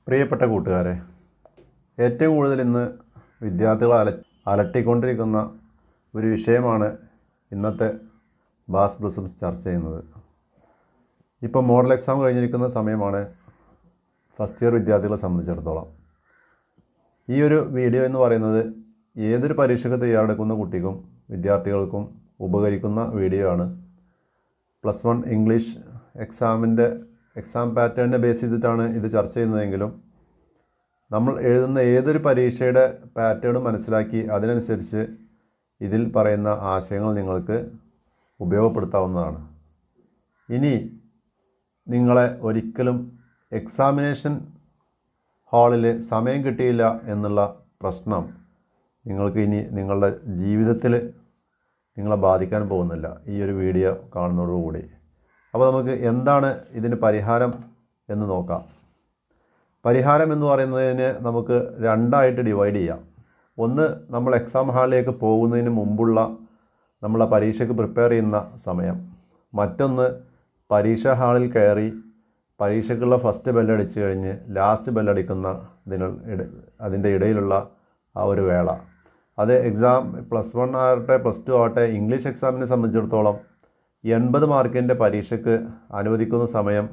പ്രിയപ്പെട്ട കൂട്ടുകാരെ ഏറ്റവും കൂടുതൽ ഇന്ന് വിദ്യാർത്ഥികളെ അല അലട്ടിക്കൊണ്ടിരിക്കുന്ന ഒരു വിഷയമാണ് ഇന്നത്തെ ബാസ് ബ്ലൂസംസ് ചർച്ച ചെയ്യുന്നത് ഇപ്പോൾ മോഡൽ എക്സാം കഴിഞ്ഞിരിക്കുന്ന സമയമാണ് ഫസ്റ്റ് ഇയർ വിദ്യാർത്ഥികളെ സംബന്ധിച്ചിടത്തോളം ഈ ഒരു വീഡിയോ എന്ന് പറയുന്നത് ഏതൊരു പരീക്ഷയ്ക്ക് തയ്യാറെടുക്കുന്ന കുട്ടിക്കും വിദ്യാർത്ഥികൾക്കും ഉപകരിക്കുന്ന വീഡിയോ ആണ് പ്ലസ് വൺ ഇംഗ്ലീഷ് എക്സാമിൻ്റെ എക്സാം പാറ്റേണിനെ ബേസ് ചെയ്തിട്ടാണ് ഇത് ചർച്ച ചെയ്യുന്നതെങ്കിലും നമ്മൾ എഴുതുന്ന ഏതൊരു പരീക്ഷയുടെ പാറ്റേൺ മനസ്സിലാക്കി അതിനനുസരിച്ച് ഇതിൽ പറയുന്ന ആശയങ്ങൾ നിങ്ങൾക്ക് ഉപയോഗപ്പെടുത്താവുന്നതാണ് ഇനി നിങ്ങളെ ഒരിക്കലും എക്സാമിനേഷൻ ഹാളിൽ സമയം കിട്ടിയില്ല എന്നുള്ള പ്രശ്നം നിങ്ങൾക്ക് ഇനി നിങ്ങളുടെ ജീവിതത്തിൽ നിങ്ങളെ ബാധിക്കാൻ പോകുന്നില്ല ഈ ഒരു വീഡിയോ കാണുന്നതോടുകൂടി അപ്പോൾ നമുക്ക് എന്താണ് ഇതിന് പരിഹാരം എന്ന് നോക്കാം പരിഹാരം എന്ന് പറയുന്നതിന് നമുക്ക് രണ്ടായിട്ട് ഡിവൈഡ് ചെയ്യാം ഒന്ന് നമ്മൾ എക്സാം ഹാളിലേക്ക് പോകുന്നതിന് മുമ്പുള്ള നമ്മളെ പരീക്ഷയ്ക്ക് പ്രിപ്പയർ ചെയ്യുന്ന സമയം മറ്റൊന്ന് പരീക്ഷാ ഹാളിൽ കയറി പരീക്ഷയ്ക്കുള്ള ഫസ്റ്റ് ബെല്ലടിച്ച് കഴിഞ്ഞ് ലാസ്റ്റ് ബെല്ലടിക്കുന്ന ഇതിന് ഇട- അതിൻ്റെ ഇടയിലുള്ള ആ ഒരു വേള അത് എക്സാം പ്ലസ് വൺ ആകട്ടെ പ്ലസ് ടു ആകട്ടെ ഇംഗ്ലീഷ് എക്സാമിനെ സംബന്ധിച്ചിടത്തോളം എൺപത് മാർക്കിൻ്റെ പരീക്ഷയ്ക്ക് അനുവദിക്കുന്ന സമയം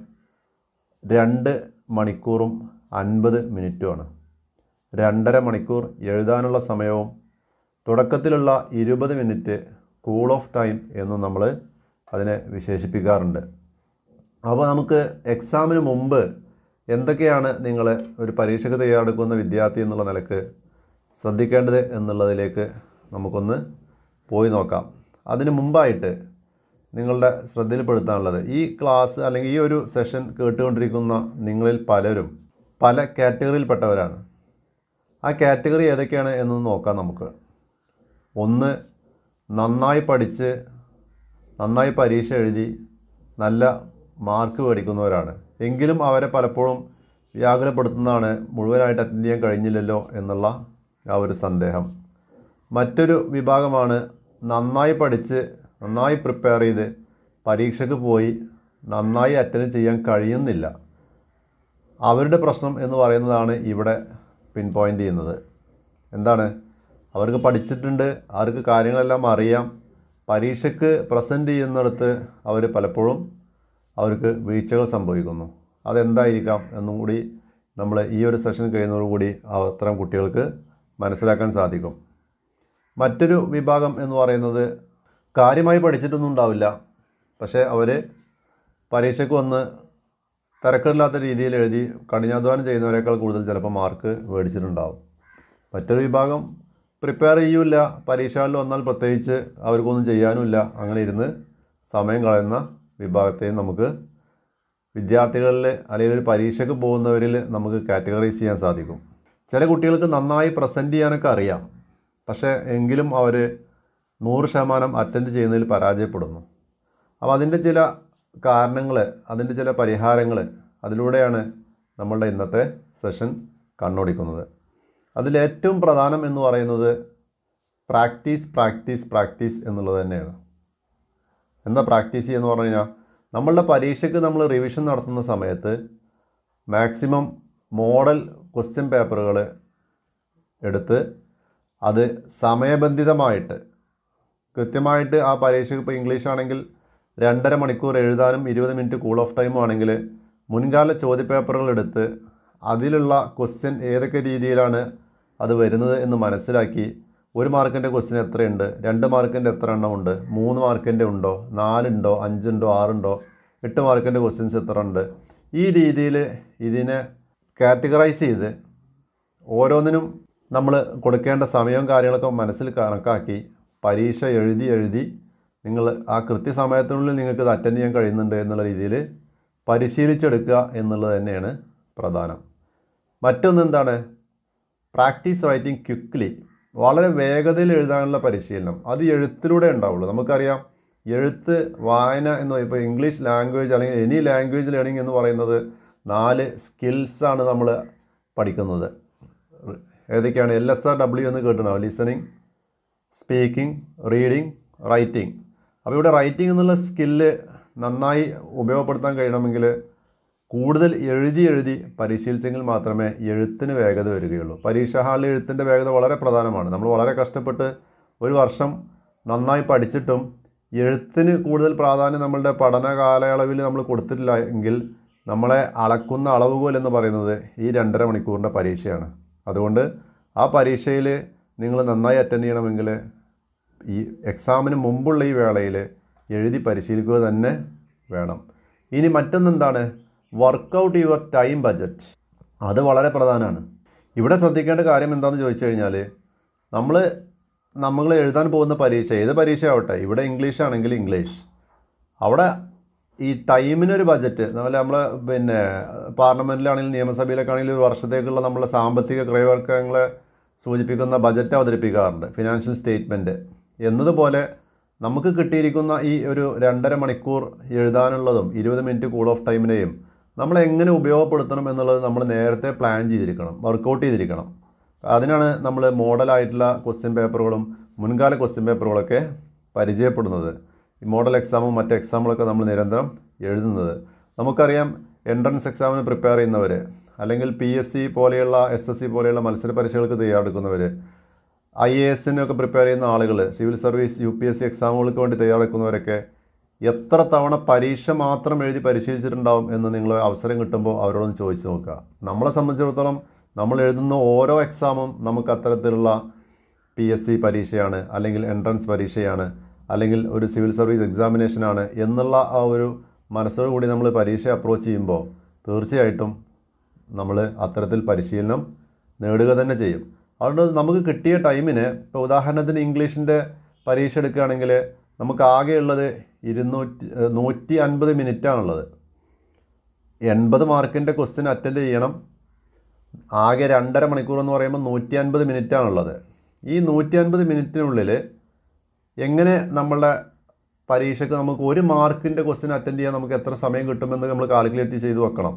രണ്ട് മണിക്കൂറും അൻപത് മിനിറ്റുമാണ് രണ്ടര മണിക്കൂർ എഴുതാനുള്ള സമയവും തുടക്കത്തിലുള്ള ഇരുപത് മിനിറ്റ് കൂൾ ഓഫ് ടൈം എന്ന് നമ്മൾ അതിനെ വിശേഷിപ്പിക്കാറുണ്ട് അപ്പോൾ നമുക്ക് എക്സാമിന് മുമ്പ് എന്തൊക്കെയാണ് നിങ്ങൾ ഒരു പരീക്ഷയ്ക്ക് തയ്യാറെടുക്കുന്ന വിദ്യാർത്ഥി എന്നുള്ള നിലക്ക് ശ്രദ്ധിക്കേണ്ടത് എന്നുള്ളതിലേക്ക് നമുക്കൊന്ന് പോയി നോക്കാം അതിന് മുമ്പായിട്ട് നിങ്ങളുടെ ശ്രദ്ധയിൽപ്പെടുത്താനുള്ളത് ഈ ക്ലാസ് അല്ലെങ്കിൽ ഈ ഒരു സെഷൻ കേട്ടുകൊണ്ടിരിക്കുന്ന നിങ്ങളിൽ പലരും പല കാറ്റഗറിയിൽപ്പെട്ടവരാണ് ആ കാറ്റഗറി ഏതൊക്കെയാണ് എന്നൊന്ന് നോക്കാം നമുക്ക് ഒന്ന് നന്നായി പഠിച്ച് നന്നായി പരീക്ഷ എഴുതി നല്ല മാർക്ക് മേടിക്കുന്നവരാണ് എങ്കിലും അവരെ പലപ്പോഴും വ്യാകുലപ്പെടുത്തുന്നതാണ് മുഴുവനായിട്ട് അറ്റൻഡ് ചെയ്യാൻ കഴിഞ്ഞില്ലല്ലോ എന്നുള്ള ആ ഒരു സന്ദേഹം മറ്റൊരു വിഭാഗമാണ് നന്നായി പഠിച്ച് നന്നായി പ്രിപ്പയർ ചെയ്ത് പരീക്ഷയ്ക്ക് പോയി നന്നായി അറ്റൻഡ് ചെയ്യാൻ കഴിയുന്നില്ല അവരുടെ പ്രശ്നം എന്ന് പറയുന്നതാണ് ഇവിടെ പിൻ പോയിൻ്റ് ചെയ്യുന്നത് എന്താണ് അവർക്ക് പഠിച്ചിട്ടുണ്ട് അവർക്ക് കാര്യങ്ങളെല്ലാം അറിയാം പരീക്ഷയ്ക്ക് പ്രസൻറ്റ് ചെയ്യുന്നിടത്ത് അവർ പലപ്പോഴും അവർക്ക് വീഴ്ചകൾ സംഭവിക്കുന്നു അതെന്തായിരിക്കാം എന്നും കൂടി നമ്മൾ ഈ ഒരു സെഷൻ കഴിയുന്നതോടുകൂടി അത്തരം കുട്ടികൾക്ക് മനസ്സിലാക്കാൻ സാധിക്കും മറ്റൊരു വിഭാഗം എന്ന് പറയുന്നത് കാര്യമായി പഠിച്ചിട്ടൊന്നും ഉണ്ടാവില്ല പക്ഷേ അവർ പരീക്ഷയ്ക്ക് വന്ന് തിരക്കില്ലാത്ത രീതിയിൽ എഴുതി കഠിനാധ്വാനം ചെയ്യുന്നവരെക്കാൾ കൂടുതൽ ചിലപ്പോൾ മാർക്ക് മേടിച്ചിട്ടുണ്ടാവും മറ്റൊരു വിഭാഗം പ്രിപ്പയർ ചെയ്യൂല പരീക്ഷകളിൽ വന്നാൽ പ്രത്യേകിച്ച് അവർക്കൊന്നും ചെയ്യാനുമില്ല അങ്ങനെ ഇരുന്ന് സമയം കളയുന്ന വിഭാഗത്തെയും നമുക്ക് വിദ്യാർത്ഥികളിൽ അല്ലെങ്കിൽ ഒരു പരീക്ഷയ്ക്ക് പോകുന്നവരിൽ നമുക്ക് കാറ്റഗറൈസ് ചെയ്യാൻ സാധിക്കും ചില കുട്ടികൾക്ക് നന്നായി പ്രസൻറ്റ് ചെയ്യാനൊക്കെ അറിയാം പക്ഷേ എങ്കിലും അവർ നൂറ് ശതമാനം അറ്റൻഡ് ചെയ്യുന്നതിൽ പരാജയപ്പെടുന്നു അപ്പോൾ അതിൻ്റെ ചില കാരണങ്ങൾ അതിൻ്റെ ചില പരിഹാരങ്ങൾ അതിലൂടെയാണ് നമ്മളുടെ ഇന്നത്തെ സെഷൻ കണ്ണോടിക്കുന്നത് അതിലേറ്റവും പ്രധാനം എന്ന് പറയുന്നത് പ്രാക്ടീസ് പ്രാക്ടീസ് പ്രാക്ടീസ് എന്നുള്ളത് തന്നെയാണ് എന്താ പ്രാക്ടീസ് ചെയ്യുക എന്ന് പറഞ്ഞു കഴിഞ്ഞാൽ നമ്മളുടെ പരീക്ഷയ്ക്ക് നമ്മൾ റിവിഷൻ നടത്തുന്ന സമയത്ത് മാക്സിമം മോഡൽ ക്വസ്റ്റ്യൻ പേപ്പറുകൾ എടുത്ത് അത് സമയബന്ധിതമായിട്ട് കൃത്യമായിട്ട് ആ പരീക്ഷയ്ക്ക് ഇപ്പോൾ ഇംഗ്ലീഷ് ആണെങ്കിൽ രണ്ടര മണിക്കൂർ എഴുതാനും ഇരുപത് മിനിറ്റ് കൂൾ ഓഫ് ടൈമും ആണെങ്കിൽ മുൻകാല ചോദ്യപേപ്പറുകൾ എടുത്ത് അതിലുള്ള ക്വസ്റ്റ്യൻ ഏതൊക്കെ രീതിയിലാണ് അത് വരുന്നത് എന്ന് മനസ്സിലാക്കി ഒരു മാർക്കിൻ്റെ ക്വസ്റ്റ്യൻ എത്രയുണ്ട് രണ്ട് മാർക്കിൻ്റെ എത്ര എണ്ണം ഉണ്ട് മൂന്ന് മാർക്കിൻ്റെ ഉണ്ടോ നാലുണ്ടോ അഞ്ചുണ്ടോ ആറുണ്ടോ എട്ട് മാർക്കിൻ്റെ ക്വസ്റ്റ്യൻസ് എത്ര ഉണ്ട് ഈ രീതിയിൽ ഇതിനെ കാറ്റഗറൈസ് ചെയ്ത് ഓരോന്നിനും നമ്മൾ കൊടുക്കേണ്ട സമയവും കാര്യങ്ങളൊക്കെ മനസ്സിൽ കണക്കാക്കി പരീക്ഷ എഴുതി എഴുതി നിങ്ങൾ ആ കൃത്യസമയത്തിനുള്ളിൽ നിങ്ങൾക്ക് ഇത് അറ്റൻഡ് ചെയ്യാൻ കഴിയുന്നുണ്ട് എന്നുള്ള രീതിയിൽ പരിശീലിച്ചെടുക്കുക എന്നുള്ളത് തന്നെയാണ് പ്രധാനം മറ്റൊന്ന് എന്താണ് പ്രാക്ടീസ് റൈറ്റിംഗ് ക്വിക്ക്ലി വളരെ വേഗതയിൽ എഴുതാനുള്ള പരിശീലനം അത് എഴുത്തിലൂടെ ഉണ്ടാവുള്ളൂ നമുക്കറിയാം എഴുത്ത് വായന എന്ന് ഇപ്പോൾ ഇംഗ്ലീഷ് ലാംഗ്വേജ് അല്ലെങ്കിൽ എനി ലാംഗ്വേജ് ലേണിംഗ് എന്ന് പറയുന്നത് നാല് സ്കിൽസാണ് നമ്മൾ പഠിക്കുന്നത് ഏതൊക്കെയാണ് എൽ എസ് ആർ ഡബ്ല്യു എന്ന് കേട്ടിട്ടുണ്ടാവും ലിസണിങ് സ്പീക്കിംഗ് റീഡിങ് റൈറ്റിംഗ് അപ്പോൾ ഇവിടെ റൈറ്റിംഗ് എന്നുള്ള സ്കില്ല് നന്നായി ഉപയോഗപ്പെടുത്താൻ കഴിയണമെങ്കിൽ കൂടുതൽ എഴുതി എഴുതി പരിശീലിച്ചെങ്കിൽ മാത്രമേ എഴുത്തിന് വേഗത വരികയുള്ളൂ പരീക്ഷാ ഹാളിൽ എഴുത്തിൻ്റെ വേഗത വളരെ പ്രധാനമാണ് നമ്മൾ വളരെ കഷ്ടപ്പെട്ട് ഒരു വർഷം നന്നായി പഠിച്ചിട്ടും എഴുത്തിന് കൂടുതൽ പ്രാധാന്യം നമ്മളുടെ പഠന കാലയളവിൽ നമ്മൾ കൊടുത്തിട്ടില്ല എങ്കിൽ നമ്മളെ അളക്കുന്ന അളവുകോൽ എന്ന് പറയുന്നത് ഈ രണ്ടര മണിക്കൂറിൻ്റെ പരീക്ഷയാണ് അതുകൊണ്ട് ആ പരീക്ഷയിൽ നിങ്ങൾ നന്നായി അറ്റൻഡ് ചെയ്യണമെങ്കിൽ ഈ എക്സാമിന് മുമ്പുള്ള ഈ വേളയിൽ എഴുതി പരിശീലിക്കുക തന്നെ വേണം ഇനി മറ്റൊന്നെന്താണ് വർക്കൗട്ട് യുവർ ടൈം ബജറ്റ് അത് വളരെ പ്രധാനമാണ് ഇവിടെ ശ്രദ്ധിക്കേണ്ട കാര്യം എന്താണെന്ന് ചോദിച്ചു കഴിഞ്ഞാൽ നമ്മൾ നമ്മൾ എഴുതാൻ പോകുന്ന പരീക്ഷ ഏത് പരീക്ഷ ആവട്ടെ ഇവിടെ ഇംഗ്ലീഷ് ആണെങ്കിൽ ഇംഗ്ലീഷ് അവിടെ ഈ ടൈമിനൊരു ബജറ്റ് അതുപോലെ നമ്മൾ പിന്നെ പാർലമെൻറ്റിലാണെങ്കിലും നിയമസഭയിലൊക്കെ ആണെങ്കിലും ഒരു വർഷത്തേക്കുള്ള നമ്മളെ സാമ്പത്തിക ക്രയവർക്കങ്ങളെ സൂചിപ്പിക്കുന്ന ബജറ്റ് അവതരിപ്പിക്കാറുണ്ട് ഫിനാൻഷ്യൽ സ്റ്റേറ്റ്മെൻറ്റ് എന്നതുപോലെ നമുക്ക് കിട്ടിയിരിക്കുന്ന ഈ ഒരു രണ്ടര മണിക്കൂർ എഴുതാനുള്ളതും ഇരുപത് മിനിറ്റ് കൂൾ ഓഫ് ടൈമിനെയും നമ്മൾ എങ്ങനെ ഉപയോഗപ്പെടുത്തണം എന്നുള്ളത് നമ്മൾ നേരത്തെ പ്ലാൻ ചെയ്തിരിക്കണം വർക്കൗട്ട് ചെയ്തിരിക്കണം അതിനാണ് നമ്മൾ മോഡലായിട്ടുള്ള ക്വസ്റ്റ്യൻ പേപ്പറുകളും മുൻകാല ക്വസ്റ്റ്യൻ പേപ്പറുകളൊക്കെ പരിചയപ്പെടുന്നത് ഈ മോഡൽ എക്സാമും മറ്റ് എക്സാമുകളൊക്കെ നമ്മൾ നിരന്തരം എഴുതുന്നത് നമുക്കറിയാം എൻട്രൻസ് എക്സാമിന് പ്രിപ്പയർ ചെയ്യുന്നവർ അല്ലെങ്കിൽ പി എസ് സി പോലെയുള്ള എസ് എസ് സി പോലെയുള്ള മത്സര പരീക്ഷകൾക്ക് തയ്യാറെടുക്കുന്നവർ ഐ എ എസിനൊക്കെ പ്രിപ്പയർ ചെയ്യുന്ന ആളുകൾ civil service U P S C എക്സാമുകൾക്ക് വേണ്ടി തയ്യാറെടുക്കുന്നവരൊക്കെ എത്ര തവണ പരീക്ഷ മാത്രം എഴുതി പരിശീലിച്ചിട്ടുണ്ടാവും എന്ന് നിങ്ങൾ അവസരം കിട്ടുമ്പോൾ അവരോടൊന്ന് ചോദിച്ചു നോക്കുക നമ്മളെ സംബന്ധിച്ചിടത്തോളം നമ്മൾ എഴുതുന്ന ഓരോ എക്സാമും നമുക്ക് അത്തരത്തിലുള്ള പി എസ് സി പരീക്ഷയാണ് അല്ലെങ്കിൽ എൻട്രൻസ് പരീക്ഷയാണ് അല്ലെങ്കിൽ ഒരു സിവിൽ സർവീസ് എക്സാമിനേഷനാണ് എന്നുള്ള ആ ഒരു മനസ്സോടുകൂടി നമ്മൾ പരീക്ഷ അപ്രോച്ച് ചെയ്യുമ്പോൾ തീർച്ചയായിട്ടും നമ്മൾ അത്തരത്തിൽ പരിശീലനം നേടുക തന്നെ ചെയ്യും അതുകൊണ്ട് നമുക്ക് കിട്ടിയ ടൈമിന് ഇപ്പോൾ ഉദാഹരണത്തിന് ഇംഗ്ലീഷിൻ്റെ പരീക്ഷ എടുക്കുകയാണെങ്കിൽ നമുക്ക് ആകെയുള്ളത് ഇരുന്നൂറ്റി ഏഹ് നൂറ്റി അൻപത് മിനിറ്റാണുള്ളത് എൺപത് മാർക്കിൻ്റെ ക്വസ്റ്റ്യൻ അറ്റൻഡ് ചെയ്യണം ആകെ രണ്ടര മണിക്കൂർ എന്ന് പറയുമ്പോൾ നൂറ്റി അൻപത് മിനിറ്റാണുള്ളത് ഈ നൂറ്റി അൻപത് മിനിറ്റിനുള്ളിൽ എങ്ങനെ നമ്മളുടെ പരീക്ഷയ്ക്ക് നമുക്ക് ഒരു മാർക്കിൻ്റെ ക്വസ്റ്റ്യൻ അറ്റൻഡ് ചെയ്യാൻ നമുക്ക് എത്ര സമയം കിട്ടുമെന്ന് നമ്മൾ കാൽക്കുലേറ്റ് ചെയ്ത് വെക്കണം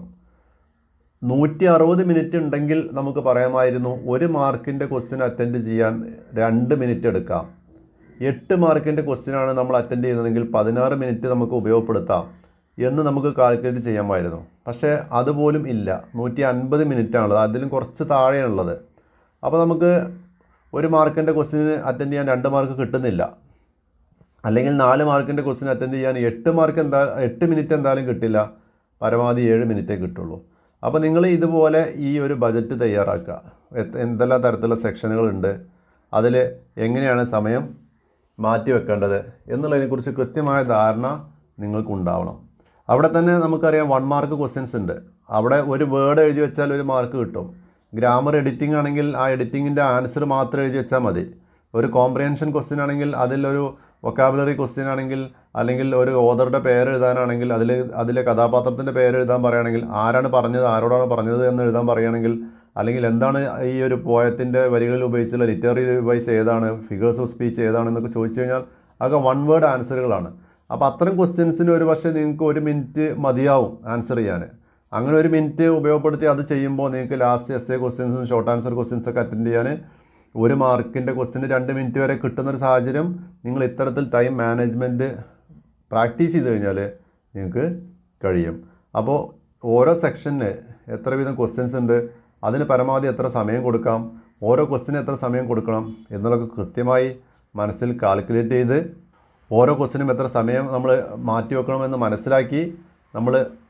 നൂറ്റി അറുപത് മിനിറ്റ് ഉണ്ടെങ്കിൽ നമുക്ക് പറയാമായിരുന്നു ഒരു മാർക്കിൻ്റെ ക്വസ്റ്റ്യൻ അറ്റൻഡ് ചെയ്യാൻ രണ്ട് മിനിറ്റ് എടുക്കാം എട്ട് മാർക്കിൻ്റെ ക്വസ്റ്റ്യനാണ് നമ്മൾ അറ്റൻഡ് ചെയ്യുന്നതെങ്കിൽ പതിനാറ് മിനിറ്റ് നമുക്ക് ഉപയോഗപ്പെടുത്താം എന്ന് നമുക്ക് കാൽക്കുലേറ്റ് ചെയ്യാമായിരുന്നു പക്ഷേ അതുപോലും ഇല്ല നൂറ്റി അൻപത് മിനിറ്റാണുള്ളത് അതിലും കുറച്ച് താഴെയാണുള്ളത് അപ്പോൾ നമുക്ക് ഒരു മാർക്കിൻ്റെ ക്വസ്റ്റ്യന് അറ്റൻഡ് ചെയ്യാൻ രണ്ട് മാർക്ക് കിട്ടുന്നില്ല അല്ലെങ്കിൽ നാല് മാർക്കിൻ്റെ ക്വസ്റ്റ്യൻ അറ്റൻഡ് ചെയ്യാൻ എട്ട് മാർക്ക് എന്താ എട്ട് മിനിറ്റ് എന്തായാലും കിട്ടില്ല പരമാവധി ഏഴ് മിനിറ്റേ കിട്ടുള്ളൂ അപ്പോൾ നിങ്ങൾ ഇതുപോലെ ഈ ഒരു ബജറ്റ് തയ്യാറാക്കുക എത്ത- എന്തെല്ലാം തരത്തിലുള്ള സെക്ഷനുകളുണ്ട് അതിൽ എങ്ങനെയാണ് സമയം മാറ്റി വെക്കേണ്ടത് എന്നുള്ളതിനെക്കുറിച്ച് കൃത്യമായ ധാരണ നിങ്ങൾക്കുണ്ടാവണം അവിടെ തന്നെ നമുക്കറിയാം വൺ മാർക്ക് ക്വസ്റ്റ്യൻസ് ഉണ്ട് അവിടെ ഒരു വേർഡ് എഴുതി വെച്ചാൽ ഒരു മാർക്ക് കിട്ടും ഗ്രാമർ എഡിറ്റിംഗ് ആണെങ്കിൽ ആ എഡിറ്റിങ്ങിൻ്റെ ആൻസർ മാത്രം എഴുതി വെച്ചാൽ മതി ഒരു കോംപ്രിഹെൻഷൻ ക്വസ്റ്റ്യൻ ആണെങ്കിൽ അതിലൊരു വൊക്കാബുലറി ക്വസ്റ്റ്യൻ ആണെങ്കിൽ അല്ലെങ്കിൽ ഒരു ഓതറുടെ പേര് എഴുതാനാണെങ്കിൽ അതിൽ അതിലെ കഥാപാത്രത്തിൻ്റെ പേര് എഴുതാൻ പറയുകയാണെങ്കിൽ ആരാണ് പറഞ്ഞത് ആരോടാണ് പറഞ്ഞത് എന്ന് എഴുതാൻ പറയുകയാണെങ്കിൽ അല്ലെങ്കിൽ എന്താണ് ഈ ഒരു പോയത്തിൻ്റെ വരികളിൽ ഉപയോഗിച്ചുള്ള ലിറ്റററി ഡിവൈസ് ഏതാണ് ഫിഗേഴ്സ് ഓഫ് സ്പീച്ച് ഏതാണെന്നൊക്കെ ചോദിച്ചു കഴിഞ്ഞാൽ അതൊക്കെ വൺ വേർഡ് ആൻസറുകളാണ് അപ്പോൾ അത്തരം ക്വസ്റ്റ്യൻസിന് ഒരു പക്ഷേ നിങ്ങൾക്ക് ഒരു മിനിറ്റ് മതിയാവും ആൻസർ ചെയ്യാൻ അങ്ങനെ ഒരു മിനിറ്റ് ഉപയോഗപ്പെടുത്തി അത് ചെയ്യുമ്പോൾ നിങ്ങൾക്ക് ലാസ്റ്റ് എസ് എ ക്വസ്റ്റ്യൻസും ഷോർട്ട് ആൻസർ ക്വസ്റ്റ്യൻസ് ഒക്കെ അറ്റൻഡ് ചെയ്യാൻ ഒരു മാർക്കിൻ്റെ ക്വസ്റ്റ്യന് രണ്ട് മിനിറ്റ് വരെ കിട്ടുന്നൊരു സാഹചര്യം നിങ്ങൾ ഇത്തരത്തിൽ ടൈം മാനേജ്മെൻറ്റ് പ്രാക്ടീസ് ചെയ്ത് കഴിഞ്ഞാൽ നിങ്ങൾക്ക് കഴിയും അപ്പോൾ ഓരോ സെക്ഷന് എത്ര വീതം ക്വസ്റ്റ്യൻസ് ഉണ്ട് അതിന് പരമാവധി എത്ര സമയം കൊടുക്കാം ഓരോ ക്വസ്റ്റിന് എത്ര സമയം കൊടുക്കണം എന്നുള്ളതൊക്കെ കൃത്യമായി മനസ്സിൽ കാൽക്കുലേറ്റ് ചെയ്ത് ഓരോ ക്വസ്റ്റിനും എത്ര സമയം നമ്മൾ മാറ്റി വെക്കണമെന്ന് മനസ്സിലാക്കി നമ്മൾ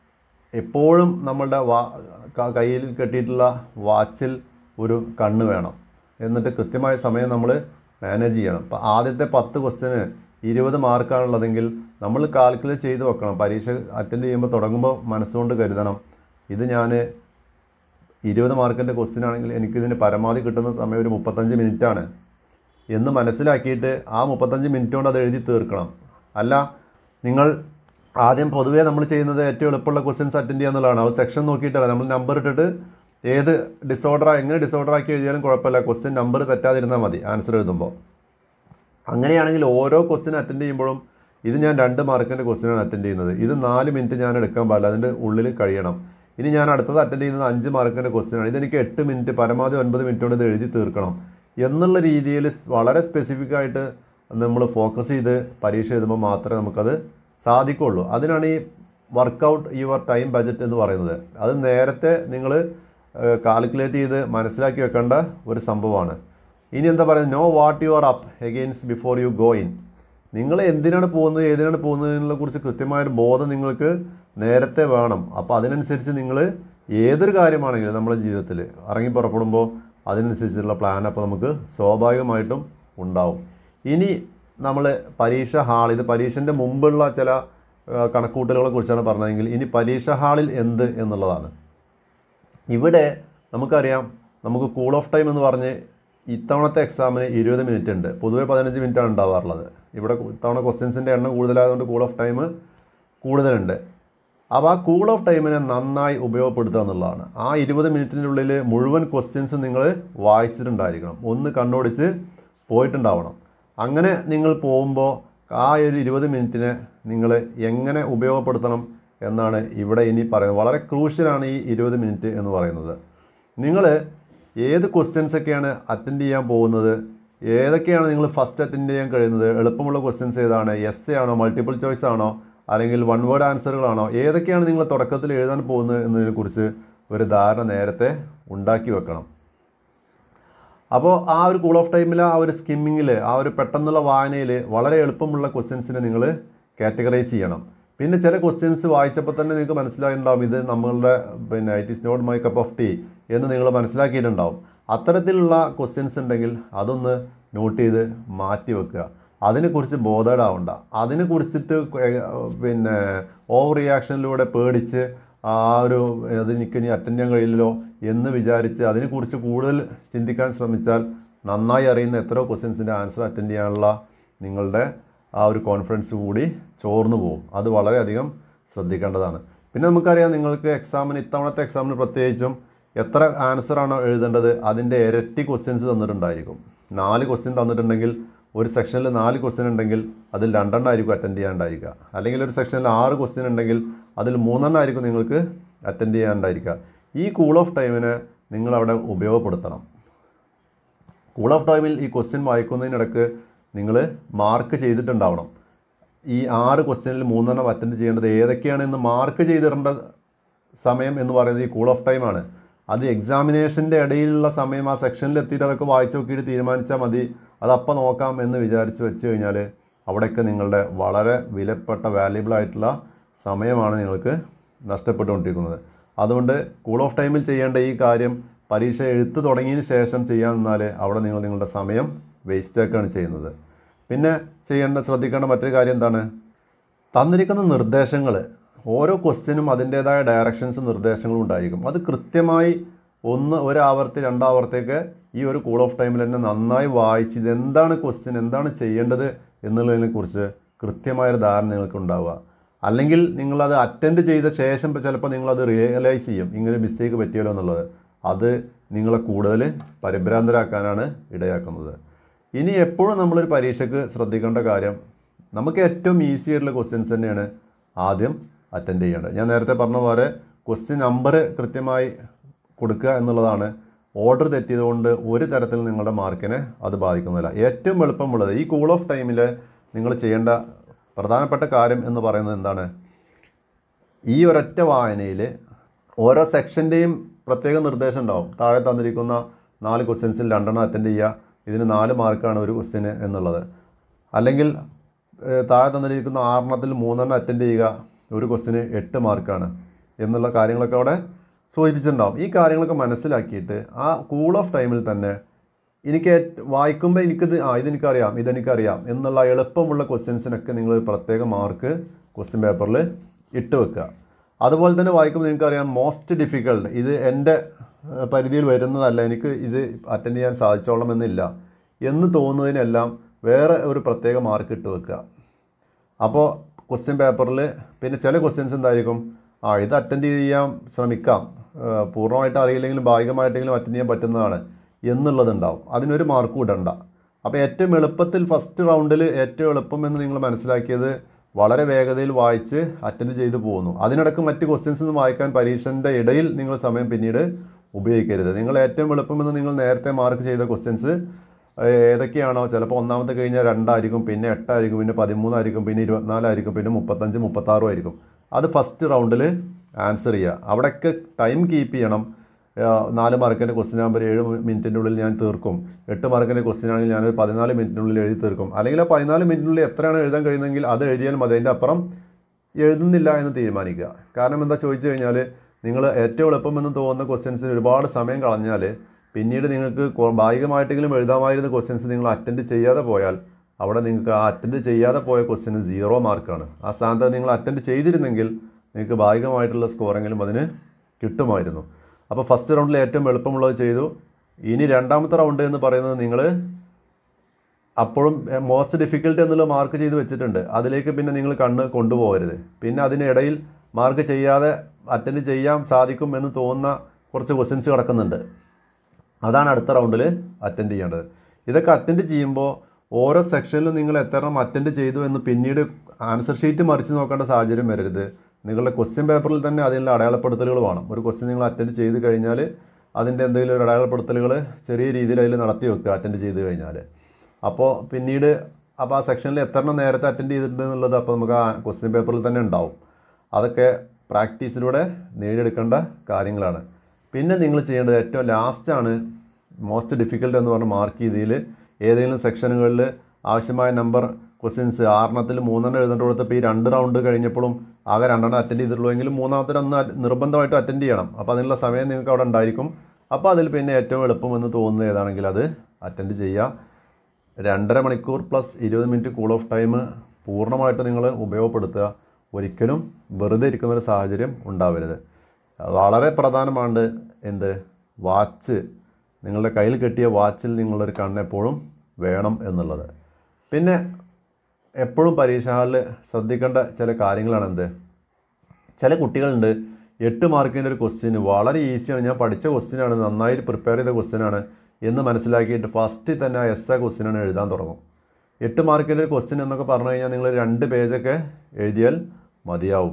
എപ്പോഴും നമ്മളുടെ വാ ക- കയ്യിൽ കെട്ടിയിട്ടുള്ള വാച്ചിൽ ഒരു കണ്ണ് വേണം എന്നിട്ട് കൃത്യമായ സമയം നമ്മൾ മാനേജ് ചെയ്യണം അപ്പോൾ ആദ്യത്തെ പത്ത് ക്വസ്റ്റിന് ഇരുപത് മാർക്കാണുള്ളതെങ്കിൽ നമ്മൾ കാൽക്കുലേറ്റ് ചെയ്ത് വെക്കണം പരീക്ഷ അറ്റൻഡ് ചെയ്യുമ്പോൾ തുടങ്ങുമ്പോൾ മനസ്സുകൊണ്ട് കരുതണം ഇത് ഞാൻ ഇരുപത് മാർക്കിൻ്റെ ക്വസ്റ്റ്യൻ ആണെങ്കിൽ എനിക്കിതിന് പരമാവധി കിട്ടുന്ന സമയം ഒരു മുപ്പത്തഞ്ച് മിനിറ്റാണ് എന്ന് മനസ്സിലാക്കിയിട്ട് ആ മുപ്പത്തഞ്ച് മിനിറ്റ് കൊണ്ട് അത് എഴുതി തീർക്കണം അല്ല നിങ്ങൾ ആദ്യം പൊതുവേ നമ്മൾ ചെയ്യുന്നത് ഏറ്റവും എളുപ്പമുള്ള ക്വസ്റ്റ്യൻസ് അറ്റൻഡ് ചെയ്യുക എന്നുള്ളതാണ് അത് സെക്ഷൻ നോക്കിയിട്ടല്ല നമ്മൾ നമ്പർ ഇട്ടിട്ട് ഏത് ഡിസോർഡർ എങ്ങനെ ഡിസോർഡർ ആക്കി എഴുതിയാലും കുഴപ്പമില്ല ക്വസ്റ്റ്യൻ നമ്പർ തെറ്റാതിരുന്നാൽ മതി ആൻസർ എഴുതുമ്പോൾ അങ്ങനെയാണെങ്കിൽ ഓരോ ക്വസ്റ്റ്യൻ അറ്റൻഡ് ചെയ്യുമ്പോഴും ഇത് ഞാൻ രണ്ട് മാർക്കിൻ്റെ ക്വസ്റ്റ്യനാണ് അറ്റൻഡ് ചെയ്യുന്നത് ഇത് നാല് മിനിറ്റ് ഞാൻ എടുക്കാൻ പാടില്ല അതിൻ്റെ ഉള്ളിൽ കഴിയണം ഇനി ഞാൻ അടുത്തത് അറ്റൻഡ് ചെയ്യുന്നത് അഞ്ച് മാർക്കിൻ്റെ ക്വസ്റ്റ്യനാണ് ഇതെനിക്ക് എട്ട് മിനിറ്റ് പരമാവധി ഒൻപത് മിനിറ്റ് കൊണ്ട് ഇത് എഴുതി തീർക്കണം എന്നുള്ള രീതിയിൽ സ് വളരെ സ്പെസിഫിക് ആയിട്ട് നമ്മൾ ഫോക്കസ് ചെയ്ത് പരീക്ഷ എഴുതുമ്പോൾ മാത്രമേ നമുക്കത് സാധിക്കുള്ളൂ അതിനാണ് ഈ വർക്കൗട്ട് യുവർ ടൈം ബജറ്റ് എന്ന് പറയുന്നത് അത് നേരത്തെ നിങ്ങൾ കാൽക്കുലേറ്റ് ചെയ്ത് മനസ്സിലാക്കി വെക്കേണ്ട ഒരു സംഭവമാണ് ഇനി എന്താ പറയുക know what you are up against before you go in നിങ്ങൾ എന്തിനാണ് പോകുന്നത് ഏതിനാണ് പോകുന്നതിനെ കുറിച്ച് കൃത്യമായൊരു ബോധം നിങ്ങൾക്ക് നേരത്തെ വേണം അപ്പോൾ അതിനനുസരിച്ച് നിങ്ങൾ ഏതൊരു കാര്യമാണെങ്കിലും നമ്മുടെ ജീവിതത്തിൽ ഇറങ്ങി പുറപ്പെടുമ്പോൾ അതിനനുസരിച്ചുള്ള പ്ലാൻ അപ്പോൾ നമുക്ക് സ്വാഭാവികമായിട്ടും ഉണ്ടാവും ഇനി നമ്മൾ പരീക്ഷ ഹാൾ ഇത് പരീക്ഷൻ്റെ മുമ്പുള്ള ചില ആ, കണക്കുകൂട്ടലുകളെ കുറിച്ചാണ് പറഞ്ഞതെങ്കിൽ ഇനി പരീക്ഷ ഹാളിൽ എന്ത് എന്നുള്ളതാണ് ഇവിടെ നമുക്കറിയാം നമുക്ക് കൂൾ ഓഫ് ടൈം എന്ന് പറഞ്ഞ് ഇത്തവണത്തെ എക്സാമിന് ഇരുപത് മിനിറ്റ് ഉണ്ട് പൊതുവെ പതിനഞ്ച് മിനിറ്റാണ് ഉണ്ടാവാറുള്ളത് ഇവിടെ ഇത്തവണ ക്വസ്റ്റ്യൻസിൻ്റെ എണ്ണം കൂടുതലായതുകൊണ്ട് കൂൾ ഓഫ് ടൈം കൂടുതലുണ്ട് അപ്പോൾ ആ കൂൾ ഓഫ് ടൈമിനെ നന്നായി ഉപയോഗപ്പെടുത്തുക എന്നുള്ളതാണ് ആ ഇരുപത് മിനിറ്റിൻ്റെ ഉള്ളിൽ മുഴുവൻ ക്വസ്റ്റ്യൻസ് നിങ്ങൾ വായിച്ചിട്ടുണ്ടായിരിക്കണം ഒന്ന് കണ്ണോടിച്ച് പോയിട്ടുണ്ടാവണം അങ്ങനെ നിങ്ങൾ പോകുമ്പോൾ ആ ഒരു ഇരുപത് മിനിറ്റിനെ നിങ്ങൾ എങ്ങനെ ഉപയോഗപ്പെടുത്തണം എന്നാണ് ഇവിടെ ഇനി പറയുന്നത് വളരെ ക്രൂഷ്യലാണ് ഈ ഇരുപത് മിനിറ്റ് എന്ന് പറയുന്നത് നിങ്ങൾ ഏത് ക്വസ്റ്റ്യൻസ് ഒക്കെയാണ് അറ്റൻഡ് ചെയ്യാൻ പോകുന്നത് ഏതൊക്കെയാണ് നിങ്ങൾ ഫസ്റ്റ് അറ്റൻഡ് ചെയ്യാൻ കഴിയുന്നത് എളുപ്പമുള്ള ക്വസ്റ്റ്യൻസ് ഏതാണ് എസ് ആണോ മൾട്ടിപ്പിൾ ചോയ്സ് ആണോ അല്ലെങ്കിൽ വൺ വേർഡ് ആൻസറുകളാണോ ഏതൊക്കെയാണ് നിങ്ങൾ തുടക്കത്തിൽ എഴുതാൻ പോകുന്നത് എന്നതിനെക്കുറിച്ച് ഒരു ധാരണ നേരത്തെ ഉണ്ടാക്കി വെക്കണം അപ്പോൾ ആ ഒരു കൂൾ ഓഫ് ടൈമിൽ ആ ഒരു സ്കിമ്മിങ്ങിൽ ആ ഒരു പെട്ടെന്നുള്ള വായനയിൽ വളരെ എളുപ്പമുള്ള ക്വസ്റ്റ്യൻസിനെ നിങ്ങൾ കാറ്റഗറൈസ് ചെയ്യണം പിന്നെ ചില ക്വസ്റ്റ്യൻസ് വായിച്ചപ്പോൾ തന്നെ നിങ്ങൾക്ക് മനസ്സിലായിട്ടുണ്ടാവും ഇത് നമ്മളുടെ പിന്നെ it is not my cup of tea എന്ന് നിങ്ങൾ മനസ്സിലാക്കിയിട്ടുണ്ടാവും അത്തരത്തിലുള്ള ക്വസ്റ്റ്യൻസ് ഉണ്ടെങ്കിൽ അതൊന്ന് നോട്ട് ചെയ്ത് മാറ്റി വെക്കുക അതിനെക്കുറിച്ച് ബോധേഡാവണ്ട അതിനെ കുറിച്ചിട്ട് പിന്നെ ഓവർ റിയാക്ഷനിലൂടെ പേടിച്ച് ആ ഒരു അത് എനിക്ക് ഇനി അറ്റൻഡ് ചെയ്യാൻ കഴിയില്ലല്ലോ എന്ന് വിചാരിച്ച് അതിനെക്കുറിച്ച് കൂടുതൽ ചിന്തിക്കാൻ ശ്രമിച്ചാൽ നന്നായി അറിയുന്ന എത്രയോ ക്വസ്റ്റ്യൻസിൻ്റെ ആൻസർ അറ്റൻഡ് ചെയ്യാനുള്ള നിങ്ങളുടെ ആ ഒരു കോൺഫിഡൻസ് കൂടി ചോർന്നു പോകും അത് വളരെയധികം ശ്രദ്ധിക്കേണ്ടതാണ് പിന്നെ നമുക്കറിയാം നിങ്ങൾക്ക് എക്സാമിന് ഇത്തവണത്തെ എക്സാമിന് പ്രത്യേകിച്ചും എത്ര ആൻസറാണോ എഴുതേണ്ടത് അതിൻ്റെ ഇരട്ടി ക്വസ്റ്റ്യൻസ് തന്നിട്ടുണ്ടായിരിക്കും നാല് ക്വസ്റ്റ്യൻ തന്നിട്ടുണ്ടെങ്കിൽ ഒരു സെക്ഷനിൽ നാല് ക്വസ്റ്റ്യൻ ഉണ്ടെങ്കിൽ അതിൽ രണ്ടെണ്ണം ആയിരിക്കും അറ്റൻഡ് ചെയ്യാണ്ടായിരിക്കുക അല്ലെങ്കിൽ ഒരു സെക്ഷനിൽ ആറ് ക്വസ്റ്റ്യൻ ഉണ്ടെങ്കിൽ അതിൽ മൂന്നെണ്ണം ആയിരിക്കും നിങ്ങൾക്ക് അറ്റൻഡ് ചെയ്യാണ്ടായിരിക്കുക ഈ കൂൾ ഓഫ് ടൈമിനെ നിങ്ങൾ അവിടെ ഉപയോഗപ്പെടുത്തണം കൂൾ ഓഫ് ടൈമിൽ ഈ ക്വസ്റ്റ്യൻ വായിക്കുന്നതിനിടക്ക് നിങ്ങൾ മാർക്ക് ചെയ്തിട്ടുണ്ടാവണം ഈ ആറ് ക്വസ്റ്റ്യനിൽ മൂന്നെണ്ണം അറ്റൻഡ് ചെയ്യേണ്ടത് ഏതൊക്കെയാണെന്ന് മാർക്ക് ചെയ്തിടേണ്ട സമയം എന്ന് പറയുന്നത് ഈ കൂൾ ഓഫ് ടൈമാണ് അത് എക്സാമിനേഷൻ്റെ ഇടയിലുള്ള സമയം ആ സെക്ഷനിൽ എത്തിയിട്ട് അതൊക്കെ വായിച്ച് നോക്കിയിട്ട് തീരുമാനിച്ചാൽ മതി അതപ്പം നോക്കാം എന്ന് വിചാരിച്ച് വെച്ച് കഴിഞ്ഞാൽ അവിടെയൊക്കെ നിങ്ങളുടെ വളരെ വിലപ്പെട്ട വാല്യുബിൾ ആയിട്ടുള്ള സമയമാണ് നിങ്ങൾക്ക് നഷ്ടപ്പെട്ടുകൊണ്ടിരിക്കുന്നത് അതുകൊണ്ട് കൂൾ ഓഫ് ടൈമിൽ ചെയ്യേണ്ട ഈ കാര്യം പരീക്ഷ എഴുത്ത് തുടങ്ങിയതിന് ശേഷം ചെയ്യാൻ നിന്നാൽ അവിടെ നിങ്ങൾ നിങ്ങളുടെ സമയം വേസ്റ്റ് ആക്കുകയാണ് ചെയ്യുന്നത് പിന്നെ ചെയ്യേണ്ട ശ്രദ്ധിക്കേണ്ട മറ്റൊരു കാര്യം എന്താണ് തന്നിരിക്കുന്ന നിർദ്ദേശങ്ങൾ ഓരോ ക്വസ്റ്റ്യനും അതിൻ്റേതായ ഡയറക്ഷൻസും നിർദ്ദേശങ്ങളും ഉണ്ടായിരിക്കും അത് കൃത്യമായി ഒന്ന് ഒരാവർത്തി രണ്ടാവർത്തിയൊക്കെ ഈ ഒരു കൂൾ ഓഫ് ടൈമിൽ തന്നെ നന്നായി വായിച്ച് ഇതെന്താണ് ക്വസ്റ്റ്യൻ എന്താണ് ചെയ്യേണ്ടത് എന്നുള്ളതിനെക്കുറിച്ച് കൃത്യമായൊരു ധാരണ നിങ്ങൾക്ക് ഉണ്ടാവുക അല്ലെങ്കിൽ നിങ്ങളത് അറ്റൻഡ് ചെയ്ത ശേഷം ഇപ്പം ചിലപ്പോൾ നിങ്ങളത് റിയലൈസ് ചെയ്യും ഇങ്ങനെ മിസ്റ്റേക്ക് പറ്റിയല്ലോ എന്നുള്ളത് അത് നിങ്ങളെ കൂടുതൽ പരിഭ്രാന്തരാക്കാനാണ് ഇടയാക്കുന്നത് ഇനി എപ്പോഴും നമ്മളൊരു പരീക്ഷയ്ക്ക് ശ്രദ്ധിക്കേണ്ട കാര്യം നമുക്ക് ഏറ്റവും ഈസി ആയിട്ടുള്ള ക്വസ്റ്റ്യൻസ് തന്നെയാണ് ആദ്യം അറ്റൻഡ് ചെയ്യേണ്ടത് ഞാൻ നേരത്തെ പറഞ്ഞ പോലെ ക്വസ്റ്റ്യൻ നമ്പർ കൃത്യമായി കൊടുക്കുക എന്നുള്ളതാണ് ഓർഡർ തെറ്റിയതുകൊണ്ട് ഒരു തരത്തിൽ നിങ്ങളുടെ മാർക്കിനെ അത് ബാധിക്കുന്നില്ല ഏറ്റവും എളുപ്പമുള്ളത് ഈ കൂൾ ഓഫ് ടൈമിൽ നിങ്ങൾ ചെയ്യേണ്ട പ്രധാനപ്പെട്ട കാര്യം എന്ന് പറയുന്നത് എന്താണ് ഈ ഒരൊറ്റ വായനയിൽ ഓരോ സെക്ഷൻ്റെയും പ്രത്യേക നിർദ്ദേശം ഉണ്ടാവും താഴെ തന്നിരിക്കുന്ന നാല് ക്വസ്റ്റ്യൻസിൽ രണ്ടെണ്ണം അറ്റൻഡ് ചെയ്യുക ഇതിന് നാല് മാർക്കാണ് ഒരു ക്വസ്റ്റ്യന് എന്നുള്ളത് അല്ലെങ്കിൽ ഏഹ്, താഴെ തന്നിരിക്കുന്ന ആറെണ്ണത്തിൽ മൂന്നെണ്ണം അറ്റൻഡ് ചെയ്യുക ഒരു ക്വസ്റ്റ്യന് എട്ട് മാർക്കാണ് എന്നുള്ള കാര്യങ്ങളൊക്കെ അവിടെ സൂചിപ്പിച്ചിട്ടുണ്ടാവും ഈ കാര്യങ്ങളൊക്കെ മനസ്സിലാക്കിയിട്ട് ആ കൂൾ ഓഫ് ടൈമിൽ തന്നെ എനിക്ക് ഏറ്റ് വായിക്കുമ്പോൾ എനിക്കിത് ആ ഇതെനിക്കറിയാം ഇതെനിക്കറിയാം എന്നുള്ള എളുപ്പമുള്ള ക്വസ്റ്റ്യൻസിനൊക്കെ നിങ്ങൾ പ്രത്യേക മാർക്ക് ക്വസ്റ്റ്യൻ പേപ്പറിൽ ഇട്ട് വെക്കുക അതുപോലെ തന്നെ വായിക്കുമ്പോൾ നിങ്ങൾക്കറിയാം മോസ്റ്റ് ഡിഫിക്കൾട്ട് ഇത് എൻ്റെ ഏഹ്, പരിധിയിൽ വരുന്നതല്ല എനിക്ക് ഇത് അറ്റൻഡ് ചെയ്യാൻ സാധിച്ചോളണം എന്നില്ല എന്ന് തോന്നുന്നതിനെല്ലാം വേറെ ഒരു പ്രത്യേക മാർക്ക് ഇട്ട് വെക്കുക അപ്പോൾ ക്വസ്റ്റ്യൻ പേപ്പറിൽ പിന്നെ ചില ക്വസ്റ്റ്യൻസ് എന്തായിരിക്കും ആ ഇത് അറ്റൻഡ് ചെയ്യാൻ ശ്രമിക്കാം ഏഹ് പൂർണ്ണമായിട്ട് അറിയില്ലെങ്കിലും ഭാഗികമായിട്ടെങ്കിലും അറ്റൻഡ് ചെയ്യാൻ പറ്റുന്നതാണ് എന്നുള്ളതുണ്ടാവും അതിനൊരു മാർക്കും ഇടണ്ട അപ്പോൾ ഏറ്റവും എളുപ്പത്തിൽ ഫസ്റ്റ് റൗണ്ടിൽ ഏറ്റവും എളുപ്പം എന്ന് നിങ്ങൾ മനസ്സിലാക്കിയത് വളരെ വേഗതയിൽ വായിച്ച് അറ്റൻഡ് ചെയ്തു പോകുന്നു അതിനിടക്ക് മറ്റ് ക്വസ്റ്റ്യൻസ് ഒന്നും വായിക്കാൻ പരീക്ഷൻ്റെ ഇടയിൽ നിങ്ങൾ സമയം പിന്നീട് ഉപയോഗിക്കരുത് നിങ്ങൾ ഏറ്റവും എളുപ്പമെന്ന് നിങ്ങൾ നേരത്തെ മാർക്ക് ചെയ്ത ക്വസ്റ്റ്യൻസ് ഏതൊക്കെയാണോ ചിലപ്പോൾ ഒന്നാമത്തെ കഴിഞ്ഞാൽ രണ്ടായിരിക്കും പിന്നെ എട്ടായിരിക്കും പിന്നെ പതിമൂന്നായിരിക്കും പിന്നെ ഇരുപത്തിനാലായിരിക്കും പിന്നെ മുപ്പത്തഞ്ച് മുപ്പത്താറും ആയിരിക്കും അത് ഫസ്റ്റ് റൗണ്ടിൽ ആൻസർ ചെയ്യുക അവിടെയൊക്കെ ടൈം കീപ്പ് ചെയ്യണം ആ, നാല് മാർക്കിൻ്റെ ക്വസ്റ്റ്യൻ ആകുമ്പോൾ ഏഴ് മിനിറ്റിൻ്റെ ഉള്ളിൽ ഞാൻ തീർക്കും എട്ട് മാർക്കിൻ്റെ ക്വസ്റ്റ്യൻ ആണെങ്കിൽ ഞാൻ പതിനാല് മിനിറ്റിനുള്ളിൽ എഴുതി തീർക്കും അല്ലെങ്കിൽ ആ പതിനാല് മിനിറ്റിനുള്ളിൽ എത്രയാണ് എഴുതാൻ കഴിയുന്നതെങ്കിൽ അത് എഴുതിയാൽ മതി അതിൻ്റെ അപ്പുറം എഴുതുന്നില്ല എന്ന് തീരുമാനിക്കുക കാരണം എന്താ ചോദിച്ചു കഴിഞ്ഞാൽ നിങ്ങൾ ഏറ്റവും എളുപ്പമെന്ന് തോന്നുന്ന ക്വസ്റ്റ്യൻസിന് ഒരുപാട് സമയം കളഞ്ഞാൽ പിന്നീട് നിങ്ങൾക്ക് കൊ- ഭാഗികമായിട്ടെങ്കിലും എഴുതാമായിരുന്ന ക്വസ്റ്റ്യൻസ് നിങ്ങൾ അറ്റൻഡ് ചെയ്യാതെ പോയാൽ അവിടെ നിങ്ങൾക്ക് ആ അറ്റൻഡ് ചെയ്യാതെ പോയ ക്വസ്റ്റ്യന് സീറോ മാർക്കാണ് ആ സ്ഥാനത്ത് നിങ്ങൾ അറ്റൻഡ് ചെയ്തിരുന്നെങ്കിൽ നിങ്ങൾക്ക് ഭാഗികമായിട്ടുള്ള സ്കോറെങ്കിലും അതിന് കിട്ടുമായിരുന്നു അപ്പോൾ ഫസ്റ്റ് റൗണ്ടിൽ ഏറ്റവും എളുപ്പമുള്ളത് ചെയ്തു ഇനി രണ്ടാമത്തെ റൗണ്ട് എന്ന് പറയുന്നത് നിങ്ങൾ അപ്പോഴും മോസ്റ്റ് ഡിഫിക്കൽട്ട് എന്നുള്ള മാർക്ക് ചെയ്ത് വെച്ചിട്ടുണ്ട് അതിലേക്ക് പിന്നെ നിങ്ങൾ കണ്ണ് കൊണ്ടുപോകരുത് പിന്നെ അതിനിടയിൽ മാർക്ക് ചെയ്യാതെ അറ്റൻഡ് ചെയ്യാൻ സാധിക്കും എന്ന് തോന്നുന്ന കുറച്ച് ക്വസ്റ്റ്യൻസ് കിടക്കുന്നുണ്ട് അതാണ് അടുത്ത റൗണ്ടിൽ അറ്റൻഡ് ചെയ്യേണ്ടത് ഇതൊക്കെ അറ്റൻഡ് ചെയ്യുമ്പോൾ ഓരോ സെക്ഷനിലും നിങ്ങൾ എത്ര എണ്ണം അറ്റൻഡ് ചെയ്തു എന്ന് പിന്നീട് ആൻസർ ഷീറ്റ് മറിച്ച് നോക്കേണ്ട സാഹചര്യം വരരുത് നിങ്ങളുടെ ക്വസ്റ്റ്യൻ പേപ്പറിൽ തന്നെ അതിനുള്ള അടയാളപ്പെടുത്തലുകൾ വേണം ഒരു ക്വസ്റ്റ്യൻ നിങ്ങൾ അറ്റൻഡ് ചെയ്ത് കഴിഞ്ഞാൽ അതിൻ്റെ എന്തെങ്കിലും ഒരു അടയാളപ്പെടുത്തലുകൾ ചെറിയ രീതിയിൽ അതിൽ നടത്തി വെക്കുക അറ്റൻഡ് ചെയ്ത് കഴിഞ്ഞാൽ അപ്പോൾ പിന്നീട് അപ്പോൾ ആ സെക്ഷനിൽ എത്ര എണ്ണം നേരത്തെ അറ്റൻഡ് ചെയ്തിട്ടുണ്ട് എന്നുള്ളത് അപ്പോൾ നമുക്ക് ആ ക്വസ്റ്റ്യൻ പേപ്പറിൽ തന്നെ ഉണ്ടാവും അതൊക്കെ പ്രാക്ടീസിലൂടെ നേടിയെടുക്കേണ്ട കാര്യങ്ങളാണ് പിന്നെ നിങ്ങൾ ചെയ്യേണ്ടത് ഏറ്റവും ലാസ്റ്റാണ് മോസ്റ്റ് ഡിഫിക്കൽട്ട് എന്ന് പറഞ്ഞ് മാർക്ക് ചെയ്തതിൽ ഏതെങ്കിലും സെക്ഷനുകളിൽ ആവശ്യമായ നമ്പർ ക്വസ്റ്റ്യൻസ് ആറെണ്ണത്തിൽ മൂന്നെണ്ണം എഴുതേണ്ട കൊടുത്തപ്പോൾ ഈ രണ്ട് റൗണ്ട് കഴിഞ്ഞപ്പോഴും ആകെ രണ്ടെണ്ണം അറ്റൻഡ് ചെയ്തിട്ടുള്ളൂ എങ്കിലും മൂന്നാമത്തെ ഒന്ന് നിർബന്ധമായിട്ട് അറ്റൻഡ് ചെയ്യണം അപ്പോൾ അതിനുള്ള സമയം നിങ്ങൾക്ക് അവിടെ ഉണ്ടായിരിക്കും അപ്പോൾ അതിൽ പിന്നെ ഏറ്റവും എളുപ്പമെന്ന് തോന്നുന്നത് ഏതാണെങ്കിൽ അത് അറ്റൻഡ് ചെയ്യുക രണ്ടര മണിക്കൂർ പ്ലസ് ഇരുപത് മിനിറ്റ് കൂൾ ഓഫ് ടൈം പൂർണ്ണമായിട്ട് നിങ്ങൾ ഉപയോഗപ്പെടുത്തുക ഒരിക്കലും വെറുതെ ഇരിക്കുന്ന ഒരു സാഹചര്യം ഉണ്ടാവരുത് വളരെ പ്രധാനമാണ് എന്ത് വാച്ച് നിങ്ങളുടെ കയ്യിൽ കെട്ടിയ വാച്ചിൽ നിങ്ങളൊരു കണ്ണെപ്പോഴും വേണം എന്നുള്ളത് പിന്നെ എപ്പോഴും പരീക്ഷ ഹാളിൽ ശ്രദ്ധിക്കേണ്ട ചില കാര്യങ്ങളാണ് എന്ത് ചില കുട്ടികളുണ്ട് എട്ട് മാർക്കിൻ്റെ ഒരു ക്വസ്റ്റ്യൻ വളരെ ഈസിയാണ് ഞാൻ പഠിച്ച ക്വസ്റ്റ്യനാണ് നന്നായിട്ട് പ്രിപ്പയർ ചെയ്ത ക്വസ്റ്റ്യനാണ് എന്ന് മനസ്സിലാക്കിയിട്ട് ഫസ്റ്റിൽ തന്നെ ആ എസ് എ ക്വസ്റ്റ്യനാണ് എഴുതാൻ തുടങ്ങും എട്ട് മാർക്കിൻ്റെ ഒരു ക്വസ്റ്റ്യൻ എന്നൊക്കെ പറഞ്ഞു കഴിഞ്ഞാൽ നിങ്ങൾ രണ്ട് പേജൊക്കെ എഴുതിയാൽ മതിയാവും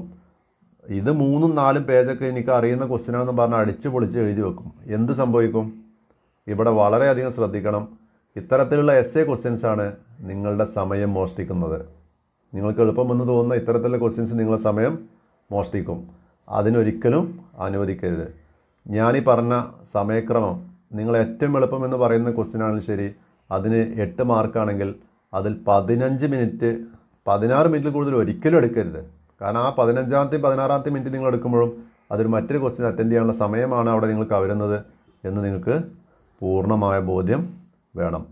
ഇത് മൂന്നും നാലും പേജൊക്കെ എനിക്ക് അറിയുന്ന ക്വസ്റ്റ്യനാണെന്ന് പറഞ്ഞ് അടിച്ച് പൊളിച്ച് എഴുതി വെക്കും എന്ത് സംഭവിക്കും ഇവിടെ വളരെയധികം ശ്രദ്ധിക്കണം ഇത്തരത്തിലുള്ള എസ് എ ക്വസ്റ്റ്യൻസ് ആണ് നിങ്ങളുടെ സമയം മോഷ്ടിക്കുന്നത് നിങ്ങൾക്ക് എളുപ്പമെന്ന് തോന്നുന്ന ഇത്തരത്തിലുള്ള ക്വസ്റ്റ്യൻസ് നിങ്ങളുടെ സമയം മോഷ്ടിക്കും അതിനൊരിക്കലും അനുവദിക്കരുത് ഞാനീ പറഞ്ഞ സമയക്രമം നിങ്ങൾ ഏറ്റവും എളുപ്പമെന്ന് പറയുന്ന ക്വസ്റ്റ്യൻ ആണെങ്കിലും ശരി അതിന് എട്ട് മാർക്കാണെങ്കിൽ അതിൽ പതിനഞ്ച് മിനിറ്റ് പതിനാറ് മിനിറ്റിൽ കൂടുതൽ ഒരിക്കലും എടുക്കരുത് കാരണം ആ പതിനഞ്ചാമത്തെ പതിനാറാമത്തെ മിനിറ്റ് നിങ്ങൾ എടുക്കുമ്പോഴും അതൊരു മറ്റൊരു ക്വസ്റ്റ്യൻ അറ്റൻഡ് ചെയ്യാനുള്ള സമയമാണ് അവിടെ നിങ്ങൾ കവരുന്നത് എന്ന് നിങ്ങൾക്ക് പൂർണ്ണമായ ബോധ്യം വേണം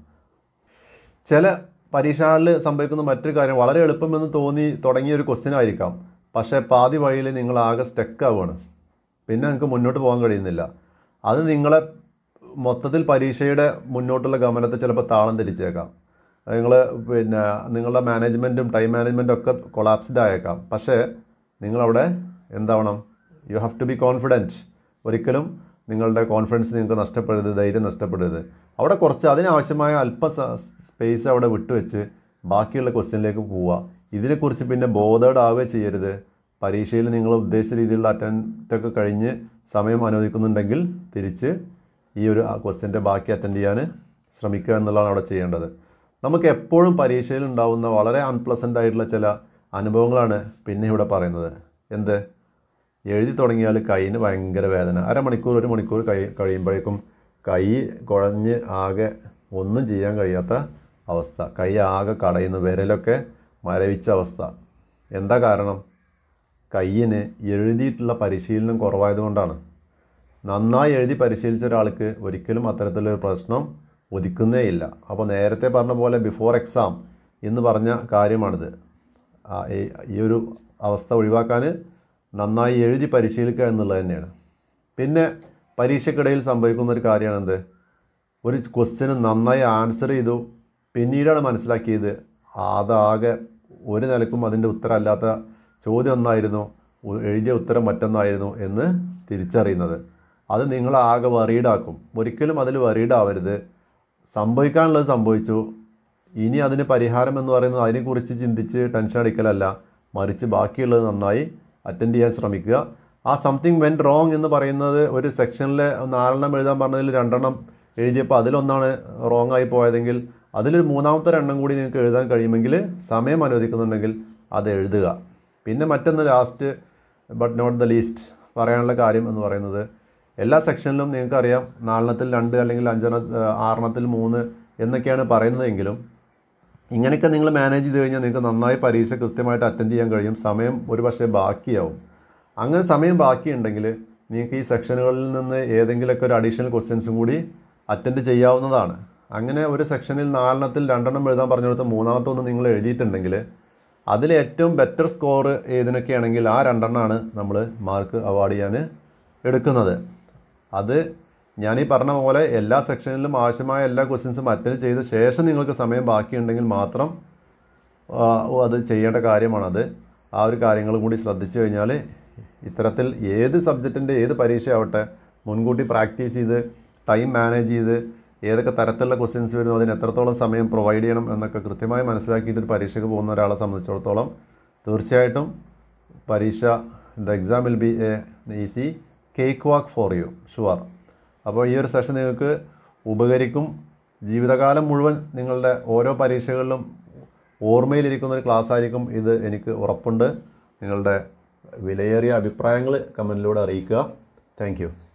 ചില പരീക്ഷകളിൽ സംഭവിക്കുന്ന മറ്റൊരു കാര്യം വളരെ എളുപ്പമെന്ന് തോന്നി തുടങ്ങിയ ഒരു ക്വസ്റ്റ്യൻ ആയിരിക്കാം പക്ഷേ പാതി വഴിയിൽ നിങ്ങൾ ആകെ സ്റ്റക്ക് ആവുകയാണ് പിന്നെ നിങ്ങൾക്ക് മുന്നോട്ട് പോകാൻ കഴിയുന്നില്ല അത് നിങ്ങളെ മൊത്തത്തിൽ പരീക്ഷയുടെ മുന്നോട്ടുള്ള ഗമനത്തെ ചിലപ്പോൾ താളം തിരിച്ചേക്കാം നിങ്ങൾ പിന്നെ നിങ്ങളുടെ മാനേജ്മെൻറ്റും ടൈം മാനേജ്മെൻറ്റും ഒക്കെ കൊളാപ്സ്ഡ് ആയേക്കാം പക്ഷേ നിങ്ങളവിടെ എന്താവണം you have to be confident ഒരിക്കലും നിങ്ങളുടെ കോൺഫിഡൻസ് നിങ്ങൾക്ക് നഷ്ടപ്പെടരുത് ധൈര്യം നഷ്ടപ്പെടരുത് അവിടെ കുറച്ച് അതിനാവശ്യമായ അല്പ സ്പേസ് അവിടെ വിട്ടുവെച്ച് ബാക്കിയുള്ള ക്വസ്റ്റ്യനിലേക്ക് പോവുക ഇതിനെക്കുറിച്ച് പിന്നെ ബോധേഡ് ആവുകയോ ചെയ്യരുത് പരീക്ഷയിൽ നിങ്ങൾ ഉദ്ദേശിച്ച രീതിയിലുള്ള അറ്റൻഡ് ഒക്കെ കഴിഞ്ഞ് സമയം അനുവദിക്കുന്നുണ്ടെങ്കിൽ തിരിച്ച് ഈ ഒരു ക്വസ്റ്റ്യൻ്റെ ബാക്കി അറ്റൻഡ് ചെയ്യാൻ ശ്രമിക്കുക എന്നുള്ളതാണ് അവിടെ ചെയ്യേണ്ടത് നമുക്ക് എപ്പോഴും പരീക്ഷയിൽ ഉണ്ടാവുന്ന വളരെ അൺപ്ലസൻ്റ് ആയിട്ടുള്ള ചില അനുഭവങ്ങളാണ് പിന്നെ ഇവിടെ പറയുന്നത് എന്ത് എഴുതി തുടങ്ങിയാൽ കൈയിന് ഭയങ്കര വേദന അരമണിക്കൂർ ഒരു മണിക്കൂർ കൈ കഴിയുമ്പോഴേക്കും കൈ കുഴഞ്ഞ് ആകെ ഒന്നും ചെയ്യാൻ കഴിയാത്ത അവസ്ഥ കൈ ആകെ കടയുന്നു വിരലൊക്കെ മരവിച്ച അവസ്ഥ എന്താ കാരണം കയ്യിന് എഴുതിയിട്ടുള്ള പരിശീലനം കുറവായതുകൊണ്ടാണ് നന്നായി എഴുതി പരിശീലിച്ച ഒരാൾക്ക് ഒരിക്കലും അത്തരത്തിലൊരു പ്രശ്നം ഉദിക്കുന്നേയില്ല അപ്പോൾ നേരത്തെ പറഞ്ഞ പോലെ ബിഫോർ എക്സാം എന്ന് പറഞ്ഞ കാര്യമാണിത് ആ, ഈ- ഈ ഒരു അവസ്ഥ ഒഴിവാക്കാൻ നന്നായി എഴുതി പരിശീലിക്കുക എന്നുള്ളത് തന്നെയാണ് പിന്നെ പരീക്ഷയ്ക്കിടയിൽ സംഭവിക്കുന്ന ഒരു കാര്യമാണ് എന്ത് ഒരു ക്വസ്റ്റ്യന് നന്നായി ആൻസർ ചെയ്തു പിന്നീടാണ് മനസ്സിലാക്കിയത് അതാകെ ഒരു നിലക്കും അതിൻ്റെ ഉത്തരമല്ലാത്ത ചോദ്യം ഒന്നായിരുന്നു ഉ- എഴുതിയ ഉത്തരം മറ്റൊന്നായിരുന്നു എന്ന് തിരിച്ചറിയുന്നത് അത് നിങ്ങളാകെ വറീഡാക്കും ഒരിക്കലും അതിൽ വറീഡാവരുത് സംഭവിക്കാനുള്ളത് സംഭവിച്ചു ഇനി അതിന് പരിഹാരം എന്ന് പറയുന്നത് അതിനെക്കുറിച്ച് ചിന്തിച്ച് ടെൻഷൻ അടിക്കലല്ല മറിച്ച് ബാക്കിയുള്ളത് നന്നായി അറ്റൻഡ് ചെയ്യാൻ ശ്രമിക്കുക ആ സംതിങ് വെൻ റോങ് എന്ന് പറയുന്നത് ഒരു സെക്ഷനിൽ നാലെണ്ണം എഴുതാൻ പറഞ്ഞതിൽ രണ്ടെണ്ണം എഴുതിയപ്പോൾ അതിലൊന്നാണ് റോങ് ആയി പോയതെങ്കിൽ അതിലൊരു മൂന്നാമത്തെ എണ്ണം കൂടി നിങ്ങൾക്ക് എഴുതാൻ കഴിയുമെങ്കിൽ സമയം അനുവദിക്കുന്നുണ്ടെങ്കിൽ അത് എഴുതുക പിന്നെ മറ്റൊന്ന് last but not the least പറയാനുള്ള കാര്യം എന്ന് പറയുന്നത് എല്ലാ സെക്ഷനിലും നിങ്ങൾക്കറിയാം നാലെണ്ണത്തിൽ രണ്ട് അല്ലെങ്കിൽ അഞ്ചെണ്ണ ആറെണ്ണത്തിൽ മൂന്ന് എന്നൊക്കെയാണ് പറയുന്നതെങ്കിലും ഇങ്ങനെയൊക്കെ നിങ്ങൾ മാനേജ് ചെയ്ത് കഴിഞ്ഞാൽ നിങ്ങൾക്ക് നന്നായി പരീക്ഷ കൃത്യമായിട്ട് അറ്റൻഡ് ചെയ്യാൻ കഴിയും സമയം ഒരു പക്ഷേ ബാക്കിയാവും അങ്ങനെ സമയം ബാക്കിയുണ്ടെങ്കിൽ നിങ്ങൾക്ക് ഈ സെക്ഷനുകളിൽ നിന്ന് ഏതെങ്കിലുമൊക്കെ ഒരു അഡീഷണൽ ക്വസ്റ്റ്യൻസും കൂടി അറ്റൻഡ് ചെയ്യാവുന്നതാണ് അങ്ങനെ ഒരു സെക്ഷനിൽ നാലെണ്ണത്തിൽ രണ്ടെണ്ണം എഴുതാൻ പറഞ്ഞെടുത്ത് മൂന്നാമത്തെ ഒന്ന് നിങ്ങൾ എഴുതിയിട്ടുണ്ടെങ്കിൽ അതിൽ ഏറ്റവും ബെറ്റർ സ്കോർ ഏതിനൊക്കെയാണെങ്കിൽ ആ രണ്ടെണ്ണമാണ് നമ്മൾ മാർക്ക് അവാർഡ് ചെയ്യാൻ എടുക്കുന്നത് അത് ഞാൻ ഈ പറഞ്ഞ പോലെ എല്ലാ സെക്ഷനിലും ആവശ്യമായ എല്ലാ ക്വസ്റ്റ്യൻസും അറ്റൻഡ് ചെയ്ത ശേഷം നിങ്ങൾക്ക് സമയം ബാക്കിയുണ്ടെങ്കിൽ മാത്രം ആ, അത് ചെയ്യേണ്ട കാര്യമാണത് ആ ഒരു കാര്യങ്ങളും കൂടി ശ്രദ്ധിച്ചു കഴിഞ്ഞാൽ ഇത്തരത്തിൽ ഏത് സബ്ജക്റ്റിൻ്റെ ഏത് പരീക്ഷയാവട്ടെ മുൻകൂട്ടി പ്രാക്ടീസ് ചെയ്ത് ടൈം മാനേജ് ചെയ്ത് ഏതൊക്കെ തരത്തിലുള്ള ക്വസ്റ്റ്യൻസ് വരും അതിന് എത്രത്തോളം സമയം പ്രൊവൈഡ് ചെയ്യണം എന്നൊക്കെ കൃത്യമായി മനസ്സിലാക്കിയിട്ട് ഒരു പരീക്ഷയ്ക്ക് പോകുന്ന ഒരാളെ സംബന്ധിച്ചിടത്തോളം തീർച്ചയായിട്ടും പരീക്ഷ the exam will be a easy cakewalk for you sure അപ്പോൾ ഈ ഒരു സെഷൻ നിങ്ങൾക്ക് ഉപകരിക്കും ജീവിതകാലം മുഴുവൻ നിങ്ങളുടെ ഓരോ പരീക്ഷകളിലും ഓർമ്മയിലിരിക്കുന്ന ഒരു ക്ലാസ് ആയിരിക്കും ഇത് എനിക്ക് ഉറപ്പുണ്ട് നിങ്ങളുടെ വിലയേറിയ അഭിപ്രായങ്ങൾ കമൻറ്റിലൂടെ അറിയിക്കുക താങ്ക്